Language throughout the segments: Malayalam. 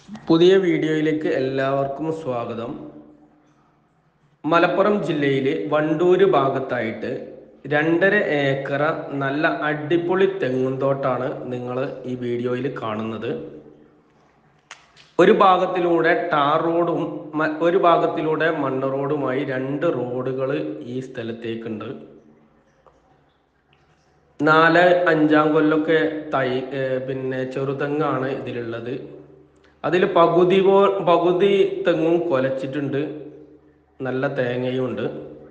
പുതിയ വീഡിയോയിലേക്ക് എല്ലാവർക്കും സ്വാഗതം മലപ്പുറം ജില്ലയിലെ വണ്ടൂര് ഭാഗത്തായിട്ട് രണ്ടര ഏക്കറ നല്ല അടിപൊളി തെങ്ങുംതോട്ടാണ് നിങ്ങൾ ഈ വീഡിയോയിൽ കാണുന്നത് ഒരു ഭാഗത്തിലൂടെ ടാർ റോഡും മ- ഒരു ഭാഗത്തിലൂടെ മണ്ണ് റോഡുമായി രണ്ട് റോഡുകൾ ഈ സ്ഥലത്തേക്കുണ്ട് നാല് അഞ്ചാം കൊല്ലൊക്കെ തൈ ഏർ പിന്നെ ചെറുതെങ്ങാണ് ഇതിലുള്ളത് അതിൽ പകുതി പോ പകുതി തെങ്ങും കൊലച്ചിട്ടുണ്ട് നല്ല തേങ്ങയും ഉണ്ട്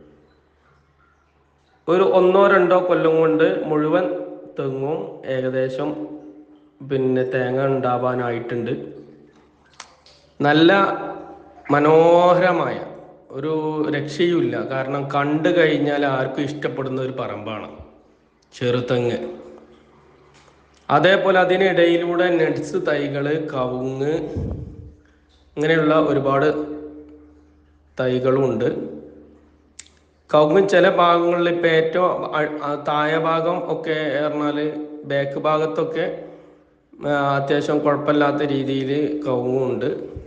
ഒരു ഒന്നോ രണ്ടോ കൊല്ലം കൊണ്ട് മുഴുവൻ തെങ്ങും ഏകദേശം പിന്നെ തേങ്ങ ഉണ്ടാവാനായിട്ടുണ്ട് നല്ല മനോഹരമായ ഒരു രക്ഷയുമില്ല കാരണം കണ്ടു കഴിഞ്ഞാൽ ആർക്കും ഇഷ്ടപ്പെടുന്ന ഒരു പറമ്പാണ് ചെറുതെങ്ങ് അതേപോലെ അതിനിടയിലൂടെ നട്സ് തൈകൾ കവുങ്ങ് ഇങ്ങനെയുള്ള ഒരുപാട് തൈകളുണ്ട് കവുങ്ങ് ചില ഭാഗങ്ങളിൽ ഇപ്പം ഏറ്റവും അ- ആ താഴെ ഭാഗം ഒക്കെ പറഞ്ഞാൽ ബാക്ക് ഭാഗത്തൊക്കെ ആ, അത്യാവശ്യം കുഴപ്പമില്ലാത്ത രീതിയിൽ കവുങ്ങുണ്ട്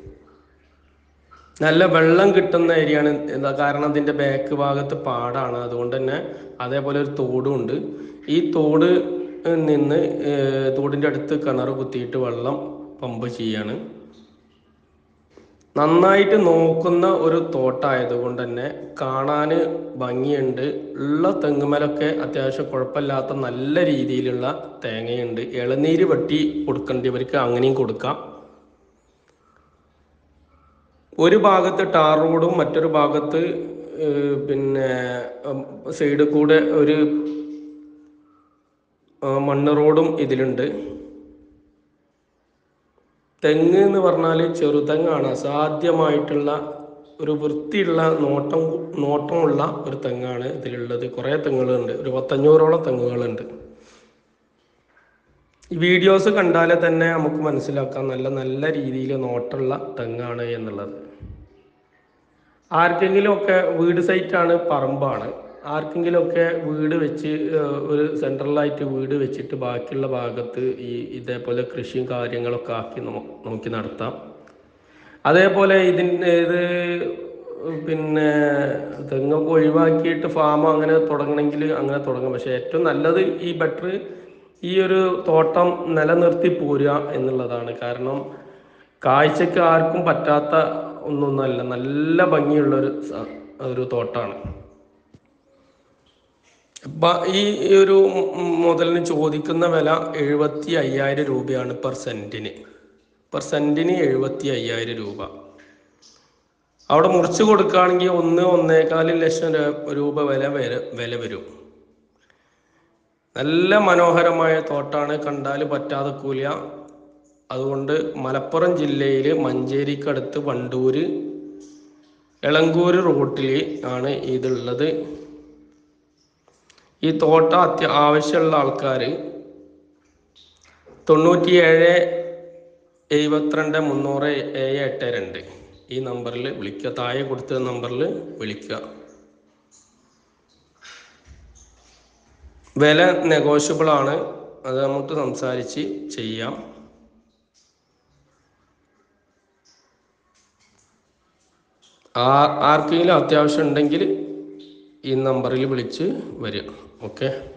നല്ല വെള്ളം കിട്ടുന്ന ഏരിയയാണ് എന്താ കാരണം അതിൻ്റെ ബാക്ക് ഭാഗത്ത് പാടാണ് അതുകൊണ്ട് തന്നെ അതേപോലെ ഒരു തോടും ഉണ്ട് ഈ തോട് നിന്ന് ഏർ, തോടിൻ്റെ അടുത്ത് കിണർ കുത്തിയിട്ട് വെള്ളം പമ്പ് ചെയ്യാണ് നന്നായിട്ട് നോക്കുന്ന ഒരു തോട്ടായതുകൊണ്ട് തന്നെ കാണാൻ ഭംഗിയുണ്ട് ഉള്ള തെങ്ങുമലൊക്കെ അത്യാവശ്യം കുഴപ്പമില്ലാത്ത നല്ല രീതിയിലുള്ള തേങ്ങയുണ്ട് ഇളനീര് വെട്ടി കൊടുക്കേണ്ടവർക്ക് അങ്ങനെയും കൊടുക്കാം ഒരു ഭാഗത്ത് ടാർ റോഡും മറ്റൊരു ഭാഗത്ത് ഏർ, പിന്നെ സൈഡിൽ കൂടെ ഒരു ആ, മണ്ണ് റോഡും ഇതിലുണ്ട് തെങ്ങ് എന്ന് പറഞ്ഞാൽ ചെറുതെങ്ങാണ് അസാധ്യമായിട്ടുള്ള ഒരു വൃത്തിയുള്ള നോട്ടം നോട്ടമുള്ള ഒരു തെങ്ങാണ് ഇതിലുള്ളത് കുറേ തെങ്ങുകളുണ്ട് ഒരു പത്തഞ്ഞൂറോളം തെങ്ങുകളുണ്ട് ഈ വീഡിയോസ് കണ്ടാലേ തന്നെ നമുക്ക് മനസ്സിലാക്കാം നല്ല നല്ല രീതിയിൽ നോട്ടമുള്ള തെങ്ങാണ് എന്നുള്ളത് ആർക്കെങ്കിലുമൊക്കെ വീട് സൈറ്റാണ് പറമ്പാണ് ആർക്കെങ്കിലുമൊക്കെ വീട് വെച്ച് ഏഹ്, ഒരു സെൻട്രലായിട്ട് വീട് വെച്ചിട്ട് ബാക്കിയുള്ള ഭാഗത്ത് ഈ ഇതേപോലെ കൃഷിയും കാര്യങ്ങളൊക്കെ ആക്കി നോ- നോക്കി നടത്താം അതേപോലെ ഇതിൻ്റെ ഇത് പിന്നെ തെങ്ങൊക്കെ ഒഴിവാക്കിയിട്ട് ഫാം അങ്ങനെ തുടങ്ങണമെങ്കിൽ അങ്ങനെ തുടങ്ങാം പക്ഷെ ഏറ്റവും നല്ലത് ഈ ബെറ്റർ ഈ ഒരു തോട്ടം നിലനിർത്തി പോരുക എന്നുള്ളതാണ് കാരണം കാഴ്ചക്ക് ആർക്കും പറ്റാത്ത ഒന്നൊന്നല്ല നല്ല ഭംഗിയുള്ള ഒരു സ- ഒരു തോട്ടാണ് അപ്പൊ ഈ ഈ ഒരു മു- മുതലിന് ചോദിക്കുന്ന വില എഴുപത്തി അയ്യായിരം രൂപയാണ് പെർ സെന്റിന് പെർ സെന്റിന് എഴുപത്തി അയ്യായിരം രൂപ അവിടെ മുറിച്ച് കൊടുക്കുകയാണെങ്കിൽ ഒന്ന് ഒന്നേകാല് ലക്ഷം ര- രൂപ വില വരെ വില വരും നല്ല മനോഹരമായ തോട്ടാണ് കണ്ടാൽ പറ്റാതെ കൂല അതുകൊണ്ട് മലപ്പുറം ജില്ലയിൽ മഞ്ചേരിക്കടുത്ത് വണ്ടൂര് എളങ്കൂര് റൂട്ടിൽ ആണ് ഇതുള്ളത് ഈ തോട്ടം അത്യ ആവശ്യമുള്ള ആൾക്കാർ തൊണ്ണൂറ്റിയേഴ് എഴുപത്തിരണ്ട് മുന്നൂറ് ഏഴ് എട്ട് രണ്ട് ഈ നമ്പറിൽ വിളിക്കുക താഴെ കൊടുത്ത നമ്പറിൽ വിളിക്കുക വില നെഗോഷ്യബിൾ ആണ് അത് നമുക്ക് സംസാരിച്ച് ചെയ്യാം ആ- ആർക്കെങ്കിലും അത്യാവശ്യം ഉണ്ടെങ്കിൽ ഈ നമ്പറിൽ വിളിച്ച് വരിക ഓക്കെ